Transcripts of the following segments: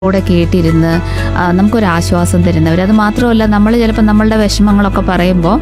കൂടെ കേട്ടിരുന്ന് ആ, നമുക്കൊരു ആശ്വാസം തരുന്നവർ അത് മാത്രമല്ല നമ്മൾ ചിലപ്പോൾ നമ്മളുടെ വിഷമങ്ങളൊക്കെ പറയുമ്പോൾ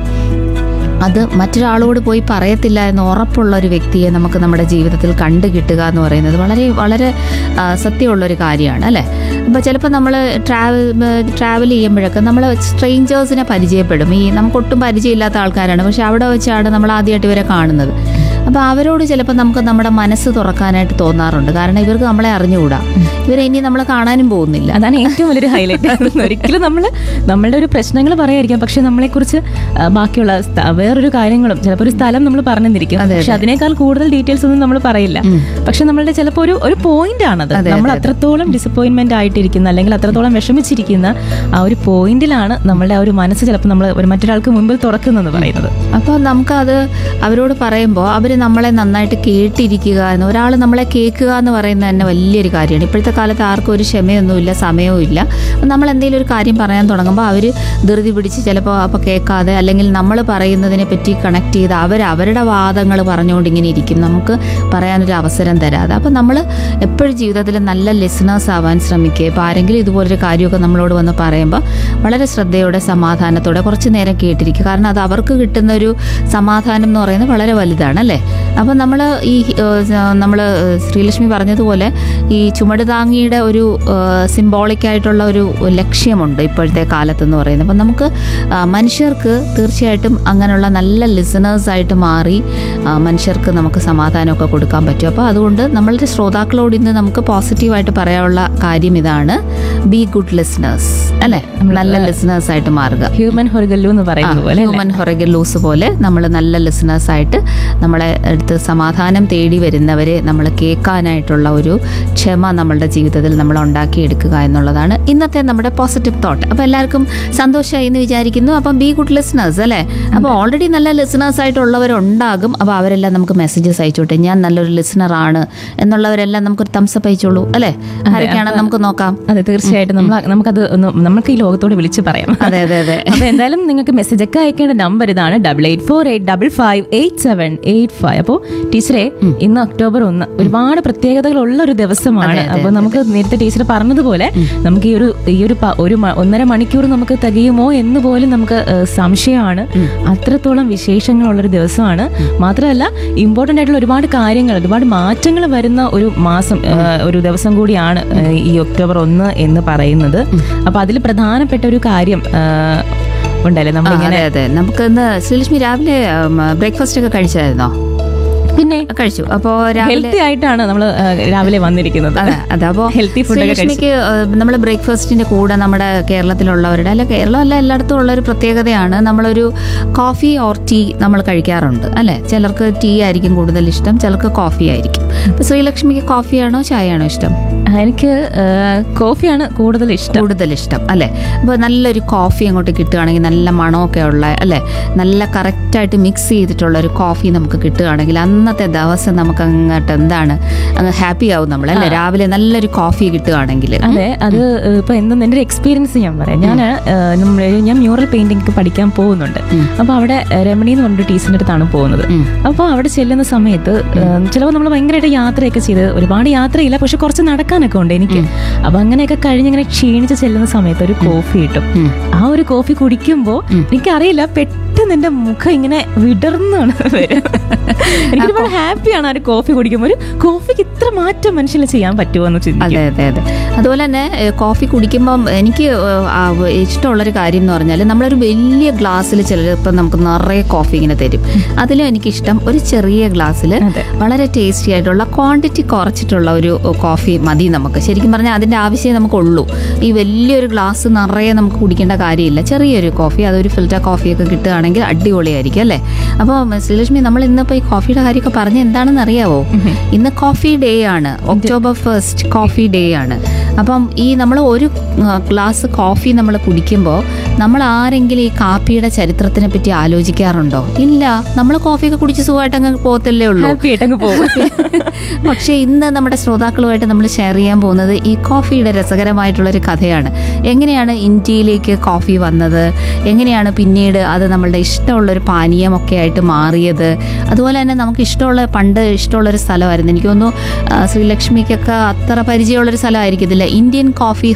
അത് മറ്റൊരാളോട് പോയി പറയത്തില്ല എന്ന് ഉറപ്പുള്ള ഒരു വ്യക്തിയെ നമുക്ക് നമ്മുടെ ജീവിതത്തിൽ കണ്ടു കിട്ടുക എന്ന് പറയുന്നത് വളരെ വളരെ ആ, സത്യമുള്ളൊരു കാര്യമാണ് അല്ലേ അപ്പോൾ ചിലപ്പോൾ നമ്മൾ ട്രാവൽ ട്രാവൽ ചെയ്യുമ്പോഴൊക്കെ നമ്മൾ സ്ട്രേഞ്ചേഴ്സിനെ പരിചയപ്പെടും ഈ നമുക്ക് ഒട്ടും പരിചയമില്ലാത്ത ആൾക്കാരാണ് പക്ഷെ അവിടെ വെച്ചാണ് നമ്മൾ ആദ്യമായിട്ട് ഇവരെ കാണുന്നത് അപ്പോൾ അവരോട് ചിലപ്പോൾ നമുക്ക് നമ്മുടെ മനസ്സ് തുറക്കാനായിട്ട് തോന്നാറുണ്ട് കാരണം ഇവർക്ക് നമ്മളെ അറിഞ്ഞുകൂടാ ഇവരെ ഇനി നമ്മളെ കാണാനും പോകുന്നില്ല അതാണ് ഏറ്റവും വലിയൊരു ഹൈലൈറ്റ് ഒരിക്കലും നമ്മൾ നമ്മളുടെ ഒരു പ്രശ്നങ്ങൾ പറയായിരിക്കാം പക്ഷെ നമ്മളെക്കുറിച്ച് ആ, ബാക്കിയുള്ള സ്ഥ- വേറൊരു കാര്യങ്ങളും ചിലപ്പോൾ ഒരു സ്ഥലം നമ്മൾ പറഞ്ഞിരിക്കും അതെ, പക്ഷെ അതിനേക്കാൾ കൂടുതൽ ഡീറ്റെയിൽസ് ഒന്നും നമ്മൾ പറയില്ല ഉം. പക്ഷെ നമ്മളുടെ ചിലപ്പോൾ ഒരു ഒരു പോയിന്റ് ആണത് അതെ, നമ്മൾ അതെ. അത്രത്തോളം ഡിസപ്പോയിന്റ്മെന്റ് ആയിട്ടിരിക്കുന്ന അല്ലെങ്കിൽ അത്രത്തോളം വിഷമിച്ചിരിക്കുന്ന ആ ഒരു പോയിന്റിലാണ് നമ്മളുടെ ആ ഒരു മനസ്സ് ചിലപ്പോൾ നമ്മൾ ഒരു മറ്റൊരാൾക്ക് മുമ്പിൽ തുറക്കുന്നതെന്ന് പറയുന്നത് അപ്പോൾ നമുക്കത് അവരോട് പറയുമ്പോൾ അവർ നമ്മളെ നന്നായിട്ട് കേട്ടിരിക്കുക എന്ന് ഒരാൾ നമ്മളെ കേൾക്കുക എന്ന് പറയുന്നത് തന്നെ വലിയൊരു കാര്യമാണ് ഇപ്പോഴത്തെ കാലത്ത് ആർക്കും ഒരു ക്ഷമയൊന്നുമില്ല സമയവും ഇല്ല അപ്പം നമ്മൾ എന്തെങ്കിലും ഒരു കാര്യം പറയാൻ തുടങ്ങുമ്പോൾ അവർ ധൃതി പിടിച്ച് ചിലപ്പോൾ അപ്പോൾ കേൾക്കാതെ അല്ലെങ്കിൽ നമ്മൾ പറയുന്നതിനെ പറ്റി കണക്ട് ചെയ്ത് അവർ അവരുടെ വാദങ്ങൾ പറഞ്ഞുകൊണ്ട് ഇങ്ങനെ ഇരിക്കും നമുക്ക് പറയാനൊരു അവസരം തരാതെ അപ്പം നമ്മൾ എപ്പോഴും ജീവിതത്തിൽ നല്ല ലിസണേഴ്സ് ആവാൻ ശ്രമിക്കുക ഇപ്പോൾ ആരെങ്കിലും ഇതുപോലൊരു കാര്യമൊക്കെ നമ്മളോട് വന്ന് പറയുമ്പോൾ വളരെ ശ്രദ്ധയോടെ സമാധാനത്തോടെ കുറച്ച് നേരം കേട്ടിരിക്കുക കാരണം അത് അവർക്ക് കിട്ടുന്ന ഒരു സമാധാനം എന്ന് പറയുന്നത് വളരെ വലുതാണ് അല്ലേ അപ്പം നമ്മൾ ഈ നമ്മൾ ശ്രീലക്ഷ്മി പറഞ്ഞതുപോലെ ഈ ചുമട് താങ്ങിയുടെ ഒരു സിംബോളിക് ആയിട്ടുള്ള ഒരു ലക്ഷ്യമുണ്ട് ഇപ്പോഴത്തെ കാലത്ത് എന്ന് പറയുന്നത് അപ്പം നമുക്ക് ആ, മനുഷ്യർക്ക് തീർച്ചയായിട്ടും അങ്ങനെയുള്ള നല്ല ലിസണേഴ്സ് ആയിട്ട് മാറി ആ, മനുഷ്യർക്ക് നമുക്ക് സമാധാനമൊക്കെ കൊടുക്കാൻ പറ്റും അപ്പോൾ അതുകൊണ്ട് നമ്മളുടെ ശ്രോതാക്കളോട് ഇന്ന് നമുക്ക് പോസിറ്റീവായിട്ട് പറയാനുള്ള കാര്യം ഇതാണ് ബി ഗുഡ് ലിസണേഴ്സ് അല്ലേ നല്ല ലിസണേഴ്സ് ആയിട്ട് മാറുക ഹ്യൂമൻ ഹൊറിഗല്ലു എന്ന് പറയുന്നത് പോലെ അല്ലേ? ഹ്യൂമൻ ഹൊറഗൽ ലൂസ് പോലെ നമ്മൾ നല്ല ലിസണേഴ്സ് ആയിട്ട് നമ്മളെ അടുത്ത് സമാധാനം തേടി വരുന്നവരെ നമ്മൾ കേൾക്കാനായിട്ടുള്ള ഒരു ക്ഷമ നമ്മളുടെ ജീവിതത്തിൽ നമ്മൾ ഉണ്ടാക്കിയെടുക്കുക എന്നുള്ളതാണ് ഇന്നത്തെ നമ്മുടെ പോസിറ്റീവ് തോട്ട് അപ്പോൾ എല്ലാവർക്കും സന്തോഷമായി എന്ന് വിചാരിക്കുന്നു അപ്പം ബി ഗുഡ് ലിസണേഴ്സ് അല്ലേ അപ്പോൾ ഓൾറെഡി നല്ല ലിസണേഴ്സ് ആയിട്ടുള്ളവരുണ്ടാകും അപ്പോൾ അവരെല്ലാം നമുക്ക് മെസ്സേജസ് അയച്ചോട്ടെ ഞാൻ നല്ലൊരു ലിസണർ ആണ് എന്നുള്ളവരെല്ലാം നമുക്കൊരു തംസപ്പ് അയച്ചോളൂ അല്ലേ ആരൊക്കെയാണെന്ന് നമുക്ക് നോക്കാം അതെ തീർച്ചയായിട്ടും നമ്മൾ നമുക്കത് ഒന്ന് നമുക്ക് ഈ ലോകത്തോട് വിളിച്ചു പറയാം അതെ അതെ അതെ അപ്പൊ എന്തായാലും നിങ്ങൾക്ക് മെസ്സേജ് ഒക്കെ അയക്കേണ്ട നമ്പർ ഇതാണ് double eight four eight double five eight seven eight five അപ്പോൾ ടീച്ചറെ ഇന്ന് ഒക്ടോബർ ഒന്ന് ഒരുപാട് പ്രത്യേകതകളുള്ള ഒരു ദിവസമാണ് അപ്പോൾ നമുക്ക് നേരത്തെ ടീച്ചർ പറഞ്ഞതുപോലെ നമുക്ക് ഈ ഒരു ഈ ഒരു പ- ഒരു മ- ഒന്നര മണിക്കൂർ നമുക്ക് തികയുമോ എന്ന് പോലും നമുക്ക് ഏഹ്, സംശയമാണ് അത്രത്തോളം വിശേഷങ്ങളുള്ള ഒരു ദിവസമാണ് മാത്രമല്ല ഇമ്പോർട്ടൻ്റ് ആയിട്ടുള്ള ഒരുപാട് കാര്യങ്ങൾ ഒരുപാട് മാറ്റങ്ങൾ വരുന്ന ഒരു മാസം ഏഹ്, ഒരു ദിവസം കൂടിയാണ് ഏഹ്, ഈ ഒക്ടോബർ ഒന്ന് എന്ന് പറയുന്നത് അപ്പൊ അതിൽ പ്രധാനപ്പെട്ട ഒരു കാര്യം ഏഹ്, ഉണ്ടല്ലേ ആ, നമ്മളിങ്ങനെ അതെ അതെ നമുക്ക് ഇന്ന് ശ്രീലക്ഷ്മി രാവിലെ ബ്രേക്ക്ഫാസ്റ്റ് ഒക്കെ കഴിച്ചായിരുന്നോ പിന്നെ കഴിച്ചു അപ്പോൾ രാവിലെ ഹെൽത്തി ആയിട്ടാണ് നമ്മൾ രാവിലെ വന്നിരിക്കുന്നത് അതെ അതെ അപ്പോൾ ഹെൽത്തി ഫുഡ് ഒക്കെ കഴിച്ചു ശ്രീലക്ഷ്മിക്ക് നമ്മൾ ബ്രേക്ക്ഫാസ്റ്റിന്റെ കൂടെ നമ്മുടെ കേരളത്തിലുള്ളവരുടെ അല്ല കേരളം അല്ല എല്ലായിടത്തും ഉള്ള ഒരു പ്രത്യേകതയാണ് നമ്മളൊരു കോഫി ഓർ ടീ നമ്മൾ കഴിക്കാറുണ്ട് അല്ലെ ചിലർക്ക് ടീ ആയിരിക്കും കൂടുതൽ ഇഷ്ടം ചിലർക്ക് കോഫി ആയിരിക്കും അപ്പോൾ ശ്രീലക്ഷ്മിക്ക് കോഫിയാണോ ചായയാണോ ഇഷ്ടം ആ, എനിക്ക് ആ, കോഫിയാണ് കൂടുതൽ ഇഷ്ടം കൂടുതൽ ഇഷ്ടം അല്ലേ അപ്പോൾ നല്ലൊരു കോഫി അങ്ങോട്ട് കിട്ടുകയാണെങ്കിൽ നല്ല മണമൊക്കെ ഉള്ള അല്ലേ നല്ല കറക്റ്റായിട്ട് മിക്സ് ചെയ്തിട്ടുള്ള ഒരു കോഫി നമുക്ക് കിട്ടുകയാണെങ്കിൽ അന്നത്തെ ദിവസം നമുക്ക് അങ്ങോട്ട് എന്താണ് അങ്ങ് ഹാപ്പി ആവും നമ്മൾ അല്ലേ രാവിലെ നല്ലൊരു കോഫി കിട്ടുകയാണെങ്കിൽ അതെ അത് ഇപ്പൊ എന്തെന്ന് എൻ്റെ ഒരു എക്സ്പീരിയൻസ് ഞാൻ പറയാം ഞാൻ ഞാൻ മ്യൂറൽ പെയിന്റിംഗ് പഠിക്കാൻ പോകുന്നുണ്ട് ഉം. അപ്പൊ അവിടെ രമണി എന്ന് പറഞ്ഞൊരു ടീച്ചറിന്റെ അടുത്താണ് പോകുന്നത് ഉം. അപ്പോൾ അവിടെ ചെല്ലുന്ന സമയത്ത് ചിലപ്പോൾ നമ്മൾ ഭയങ്കരമായിട്ട് യാത്രയൊക്കെ ചെയ്ത് ഒരുപാട് യാത്രയില്ല പക്ഷെ കുറച്ച് നടക്കാനൊക്കെ ഉണ്ട് എനിക്ക് അപ്പൊ അങ്ങനെയൊക്കെ കഴിഞ്ഞ് ഇങ്ങനെ ക്ഷീണിച്ച് ചെല്ലുന്ന സമയത്ത് ഒരു കോഫി കിട്ടും ഉം. ആ ഒരു കോഫി കുടിക്കുമ്പോൾ എനിക്കറിയില്ല പെട്ടെന്ന് എന്റെ മുഖം ഇങ്ങനെ വിടർന്നാണ് വരിക എനിക്ക് ഒരുപാട് ഹാപ്പിയാണ് ആ ഒരു കോഫി കുടിക്കുമ്പോൾ ഒരു കോഫിക്ക് ഇത്ര മാറ്റം മനുഷ്യന് ചെയ്യാൻ പറ്റുമോ എന്ന് ചിന്തിക്കും അതെ അതെ അതെ അതുപോലെ തന്നെ ഏഹ്, കോഫി കുടിക്കുമ്പം എനിക്ക് ഏഹ്, ആ, വ- ഇഷ്ടമുള്ളൊരു കാര്യം എന്ന് പറഞ്ഞാൽ നമ്മളൊരു വലിയ ഗ്ലാസ്സിൽ ചിലപ്പോൾ നമുക്ക് നിറയെ കോഫി ഇങ്ങനെ തരും അതിലും എനിക്കിഷ്ടം ഒരു ചെറിയ ഗ്ലാസ്സിൽ അതെ. വളരെ ടേസ്റ്റി ആയിട്ടുള്ള ക്വാണ്ടിറ്റി കുറച്ചിട്ടുള്ള ഒരു കോഫി മതി നമുക്ക് ശരിക്കും പറഞ്ഞാൽ അതിൻ്റെ ആവശ്യമേ നമുക്കുള്ളൂ ഈ വലിയൊരു ഗ്ലാസ് നിറയെ നമുക്ക് കുടിക്കേണ്ട കാര്യമില്ല ചെറിയൊരു കോഫി അതൊരു ഫിൽറ്റർ കോഫിയൊക്കെ കിട്ടുകയാണെങ്കിൽ അടിപൊളിയായിരിക്കും അല്ലേ അപ്പോൾ ശ്രീലക്ഷ്മി നമ്മൾ ഇന്നിപ്പോൾ ഈ കോഫിയുടെ കാര്യമൊക്കെ പറഞ്ഞ എന്താണെന്ന് അറിയാവോ ഇന്ന് കോഫി ഡേ ആണ് ഒക്ടോബർ ഫസ്റ്റ് കോഫി ഡേ ആണ് അപ്പം ഈ നമ്മൾ ഒരു ഗ്ലാസ് കോഫി നമ്മൾ കുടിക്കുമ്പോൾ നമ്മൾ ആരെങ്കിലും ഈ കാപ്പിയുടെ ചരിത്രത്തിനെ പറ്റി ആലോചിക്കാറുണ്ടോ ഇല്ല നമ്മൾ കോഫിയൊക്കെ കുടിച്ച് സുഖമായിട്ട് അങ്ങ് പോകത്തല്ലേ ഉള്ളൂ ഹാപ്പി ആയിട്ടങ്ങ് പോകും പക്ഷേ ഇന്ന് നമ്മുടെ ശ്രോതാക്കളുമായിട്ട് നമ്മൾ ഷെയർ ചെയ്യാൻ പോകുന്നത് ഈ കോഫിയുടെ രസകരമായിട്ടുള്ളൊരു കഥയാണ് എങ്ങനെയാണ് ഇന്ത്യയിലേക്ക് കോഫി വന്നത് എങ്ങനെയാണ് പിന്നീട് അത് നമ്മളുടെ ഇഷ്ടമുള്ളൊരു പാനീയമൊക്കെ ആയിട്ട് മാറിയത് അതുപോലെ തന്നെ നമുക്ക് ഇഷ്ടമുള്ള പണ്ട് ഇഷ്ടമുള്ളൊരു സ്ഥലമായിരുന്നു എനിക്ക് തോന്നുന്നു ആ, ശ്രീലക്ഷ്മിക്കൊക്കെ അത്ര പരിചയമുള്ളൊരു സ്ഥലമായിരിക്കത്തില്ല ഇന്ത്യൻ കോഫി